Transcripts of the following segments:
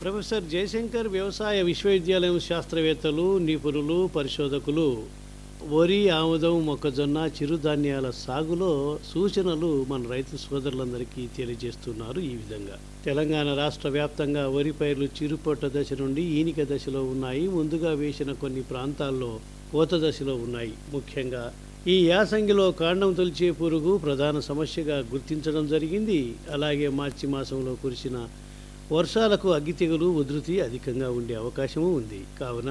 professor Jayashankar వ్యవసాయ విశ్వవిద్యాలయం శాస్త్రవేత్తలు నిపుణులు పరిశోధకులు వరి ఆముదం మొక్కజొన్న చిరుధాన్యాల సాగులో సూచనలు మన రైతు సోదరులందరికీ తెలియజేస్తున్నారు ఈ విధంగా తెలంగాణ రాష్ట్ర వ్యాప్తంగా వరి పైర్లు చిరుపొట్ట దశ నుండి ఈనిక దశలో ఉన్నాయి ముందుగా వేసిన కొన్ని ప్రాంతాల్లో కోత దశలో ఉన్నాయి ముఖ్యంగా ఈ యాసంగిలో కాండం తొలిచే పురుగు ప్రధాన సమస్యగా గుర్తించడం జరిగింది అలాగే మార్చి మాసంలో కురిసిన వర్షాలకు అగ్గి తెగులు ఉధృతి అధికంగా ఉండే అవకాశము ఉంది కావున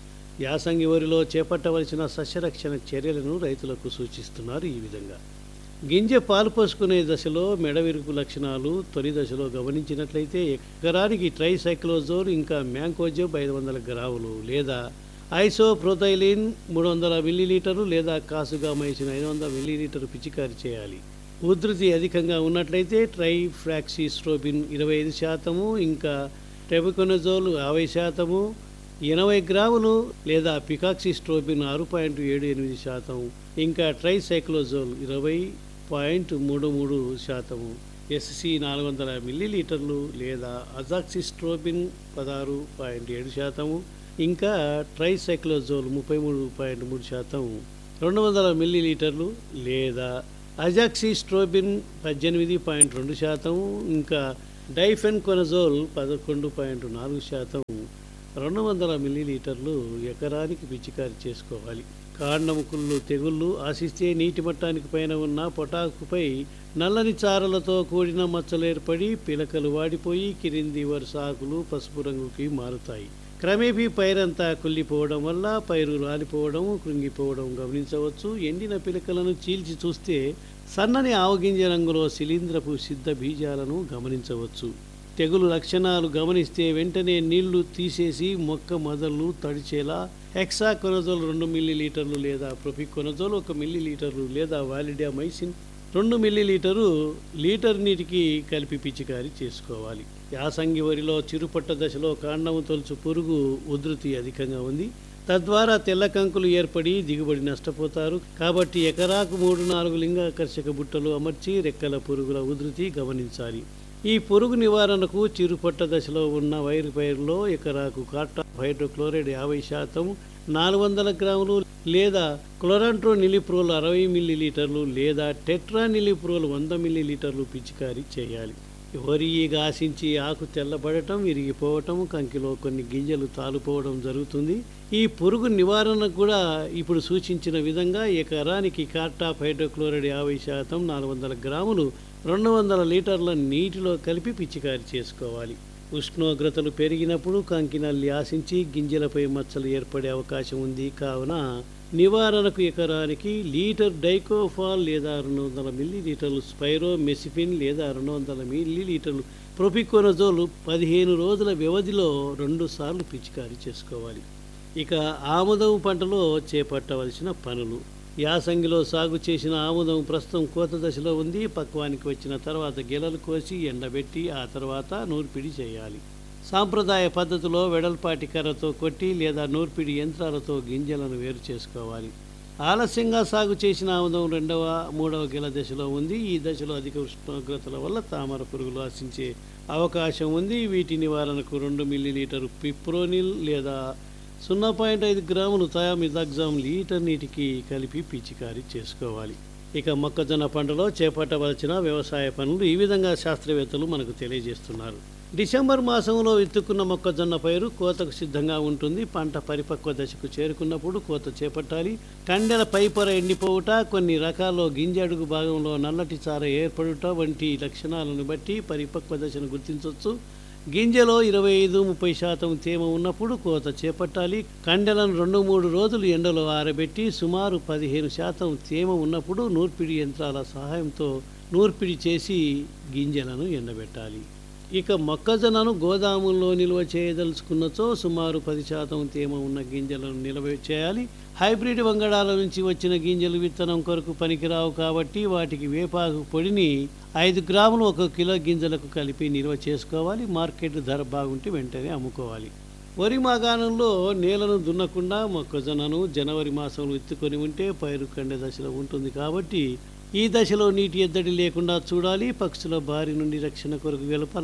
యాసంగి వరిలో చేపట్టవలసిన సస్యరక్షణ చర్యలను రైతులకు సూచిస్తున్నారు ఈ విధంగా గింజ పాలు పోసుకునే దశలో మెడవిరుపు లక్షణాలు తొలి దశలో గమనించినట్లయితే ఎకరానికి ట్రైసైక్లోజోల్ ఇంకా మ్యాంకోజోబ్ ఐదు వందల గ్రాములు లేదా ఐసోప్రోథైలిన్ మూడు వందల మిల్లీలీటర్లు లేదా కాసుగా మైసిన ఐదు వందల మిల్లీలీటర్లు పిచికారి చేయాలి ఉధృతి అధికంగా ఉన్నట్లయితే ట్రైఫ్రాక్సిస్ట్రోబిన్ ఇరవై ఐదు శాతము ఇంకా టెబికొనజోల్ యాభై శాతము ఎనభై గ్రాములు లేదా పికాక్సిస్ట్రోబిన్ ఆరు పాయింట్ ఏడు ఎనిమిది శాతం ఇంకా ట్రైసైక్లోజోల్ ఇరవై పాయింట్ మూడు మూడు శాతము ఎస్సి నాలుగు వందల మిల్లీలీటర్లు లేదా అజాక్సిస్ట్రోబిన్ పదహారు పాయింట్ ఏడు శాతము ఇంకా ట్రైసైక్లోజోల్ ముప్పై మూడు పాయింట్ మూడు శాతం రెండు వందల మిల్లీలీటర్లు లేదా అజాక్సిస్ట్రోబిన్ పద్దెనిమిది పాయింట్ రెండు శాతం ఇంకా డైఫెన్కొనజోల్ పదకొండు పాయింట్ నాలుగు శాతం రెండు వందల మిల్లీలీటర్లు ఎకరానికి పిచికారి చేసుకోవాలి కాండముకుళ్ళు తెగుళ్ళు ఆశిస్తే నీటి మట్టానికి పైన ఉన్న పొటాకుపై నల్లని చారలతో కూడిన మచ్చలు ఏర్పడి పిలకలు వాడిపోయి కిరింది వరుస ఆకులు పసుపు రంగుకి మారుతాయి క్రమేపీ పైరంతా కుళ్ళిపోవడం వల్ల పైరు రాలిపోవడం కృంగిపోవడం గమనించవచ్చు ఎండిన పిలకలను చీల్చి చూస్తే సన్నని ఆవగింజ రంగులో శిలీంద్రపు సిద్ధ బీజాలను గమనించవచ్చు తెగులు లక్షణాలు గమనిస్తే వెంటనే నీళ్లు తీసేసి మొక్క మొదళ్ళు తడిచేలా హెక్సా కొనజోల్ రెండు మిల్లీలీటర్లు లేదా ప్రొపికొనజోల్ ఒక మిల్లీలీటర్లు లేదా వాలిడా మైసిన్ రెండు మిల్లీలీటరు లీటర్ నీటికి కలిపి పిచికారి చేసుకోవాలి యాసంగి వరిలో చిరుపట్ట దశలో కాండము తొలుచు పురుగు ఉధృతి అధికంగా ఉంది తద్వారా తెల్ల కంకులు ఏర్పడి దిగుబడి నష్టపోతారు కాబట్టి ఎకరాకు మూడు నాలుగు లింగాకర్షక బుట్టలు అమర్చి రెక్కల పురుగుల ఉధృతి గమనించాలి ఈ పురుగు నివారణకు చిరుపట్ట దశలో ఉన్న వైరు పైరులో ఎకరాకు కాటా హైడ్రోక్లోరైడ్ యాభై శాతం నాలుగు వందల గ్రాములు లేదా క్లోరాంట్రో నిలిప్రోల్ అరవై మిల్లీలీటర్లు లేదా టెట్రా నిలిప్రోల్ వంద మిల్లీలీటర్లు పిచికారీ చేయాలి వరి ఈగ ఆశించి ఆకు తెల్లబడటం విరిగిపోవటం కంకిలో కొన్ని గింజలు తాలుపోవడం జరుగుతుంది ఈ పురుగు నివారణకు కూడా ఇప్పుడు సూచించిన విధంగా ఎకరానికి కార్టాప్ హైడ్రోక్లోరైడ్ యాభై శాతం నాలుగు వందల గ్రాములు రెండు వందల లీటర్ల నీటిలో కలిపి పిచికారి చేసుకోవాలి ఉష్ణోగ్రతలు పెరిగినప్పుడు కంకినల్లి ఆశించి గింజలపై మచ్చలు ఏర్పడే అవకాశం ఉంది కావున నివారణకు ఎకరానికి లీటర్ డైకోఫాల్ లేదా రెండు వందల మిల్లీలీటర్లు స్పైరో మెసిఫిన్ లేదా రెండు వందల మిల్లీలీటర్లు ప్రొపికోనజోల్ పదిహేను రోజుల వ్యవధిలో రెండు సార్లు పిచికారీ చేసుకోవాలి ఇక ఆముదం పంటలో చేపట్టవలసిన పనులు యాసంగిలో సాగు చేసిన ఆముదం ప్రస్తుతం కోత దశలో ఉంది పక్వానికి వచ్చిన తర్వాత గెలలు కోసి ఎండబెట్టి ఆ తర్వాత నూర్పిడి చేయాలి సాంప్రదాయ పద్ధతిలో వెడల్పాటి కర్రతో కొట్టి లేదా నూర్పిడి యంత్రాలతో గింజలను వేరు చేసుకోవాలి ఆలస్యంగా సాగు చేసిన ఆముదం రెండవ మూడవ గెల దశలో ఉంది ఈ దశలో అధిక ఉష్ణోగ్రతల వల్ల తామర పురుగులు ఆశించే అవకాశం ఉంది వీటి నివారణకు రెండు మిల్లీలీటర్ పిప్రోనిల్ లేదా సున్నా పాయింట్ ఐదు గ్రాములు థయామిజాగ్జామ్ లీటర్ నీటికి కలిపి పిచికారీ చేసుకోవాలి ఇక మొక్కజొన్న పంటలో చేపట్టవలసిన వ్యవసాయ పనులు ఈ విధంగా శాస్త్రవేత్తలు మనకు తెలియజేస్తున్నారు డిసెంబర్ మాసంలో విత్తుకున్న మొక్కజొన్న పైరు కోతకు సిద్ధంగా ఉంటుంది పంట పరిపక్వ దశకు చేరుకున్నప్పుడు కోత చేపట్టాలి కండెల పైపొర ఎండిపోవుట కొన్ని రకాల్లో గింజ అడుగు భాగంలో నల్లటి చార ఏర్పడుట వంటి లక్షణాలను బట్టి పరిపక్వ దశను గుర్తించవచ్చు గింజలో ఇరవై ఐదు ముప్పై శాతం తేమ ఉన్నప్పుడు కోత చేపట్టాలి కండెలను రెండు మూడు రోజులు ఎండలో ఆరబెట్టి సుమారు పదిహేను శాతం తేమ ఉన్నప్పుడు నూర్పిడి యంత్రాల సహాయంతో నూర్పిడి చేసి గింజలను ఎండబెట్టాలి ఇక మొక్కజొన్నను గోదాముల్లో నిల్వ చేయదలుచుకున్నచో సుమారు పది శాతం తేమ ఉన్న గింజలను నిల్వ చేయాలి హైబ్రిడ్ వంగడాల నుంచి వచ్చిన గింజలు విత్తనం కొరకు పనికిరావు కాబట్టి వాటికి వేపాకు పొడిని ఐదు గ్రాములు ఒక కిలో గింజలకు కలిపి నిల్వ చేసుకోవాలి మార్కెట్ ధర బాగుంటే వెంటనే అమ్ముకోవాలి వరి మాగాణంలో నేలను దున్నకుండా మొక్కజొన్నను జనవరి మాసంలో ఎత్తుకొని ఉంటే పైరు కండే దశలో ఉంటుంది కాబట్టి ఈ దశలో నీటి ఎద్దడి లేకుండా చూడాలి పక్షుల బారి నుండి రక్షణ కొరకు వెలుపల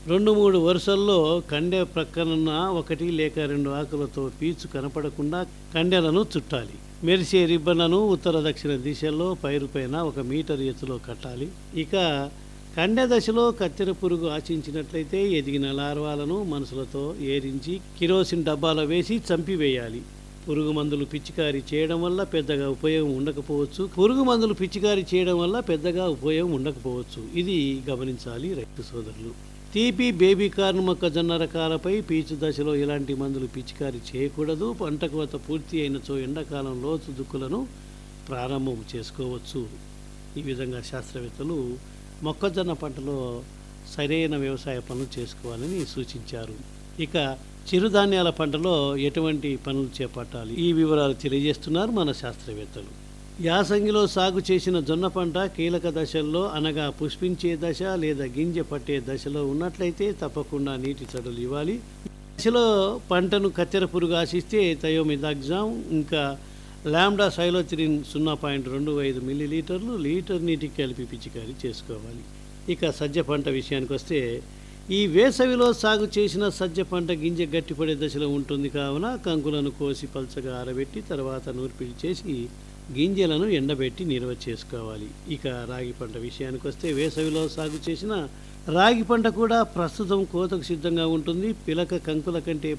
రెండు మూడు వరుసల్లో కండె ప్రక్కనున్న ఒకటి లేక రెండు ఆకులతో పీచు కనపడకుండా కండెలను చుట్టాలి మెరిసే రిబ్బన్లను ఉత్తర దక్షిణ దిశల్లో పైరుపైన ఒక మీటర్ ఎత్తులో కట్టాలి ఇక కండె దశలో కత్తెర పురుగు ఆశించినట్లయితే ఎదిగిన లార్వాలను మనసులతో ఏరించి కిరోసిన్ డబ్బాలో వేసి చంపివేయాలి పురుగు మందులు పిచికారీ చేయడం వల్ల పెద్దగా ఉపయోగం ఉండకపోవచ్చు పురుగు మందులు పిచికారీ చేయడం వల్ల పెద్దగా ఉపయోగం ఉండకపోవచ్చు ఇది గమనించాలి రైతు సోదరులు తీపి బేబీ కార్న్ మొక్కజొన్న రకాలపై పీచు దశలో ఎలాంటి మందులు పిచికారీ చేయకూడదు పంట కోత పూర్తి అయినచో ఎండాకాలం లోతు దుక్కులను ప్రారంభం చేసుకోవచ్చు ఈ విధంగా శాస్త్రవేత్తలు మొక్కజొన్న పంటలో సరైన వ్యవసాయ పనులు చేసుకోవాలని సూచించారు ఇక చిరుధాన్యాల పంటలో ఎటువంటి పనులు చేపట్టాలి ఈ వివరాలు తెలియజేస్తున్నారు మన శాస్త్రవేత్తలు యాసంగిలో సాగు చేసిన జొన్న పంట కీలక దశల్లో అనగా పుష్పించే దశ లేదా గింజ పట్టే దశలో ఉన్నట్లయితే తప్పకుండా నీటి చడులు ఇవ్వాలి దశలో పంటను కత్తెర పురుగు ఆశిస్తే థయోమిదాగ్జామ్ ఇంకా లాంబ్డా సైలోథిరిన్ సున్నా పాయింట్ రెండు ఐదు మిల్లీలీటర్లు లీటర్ నీటికి కలిపి పిచికారీ చేసుకోవాలి ఇక సజ్జ పంట విషయానికి వస్తే ఈ వేసవిలో సాగు చేసిన సజ్జ పంట గింజ గట్టిపడే దశలో ఉంటుంది కావున కంకులను కోసి పల్చగా ఆరబెట్టి తర్వాత నూర్పిడి చేసి గింజలను ఎండబెట్టి నిల్వ చేసుకోవాలి ఇక రాగి పంట విషయానికి వస్తే వేసవిలో సాగు చేసిన రాగి పంట కూడా ప్రస్తుతం కోతకు సిద్ధంగా ఉంటుంది పిలక కంకుల కంటే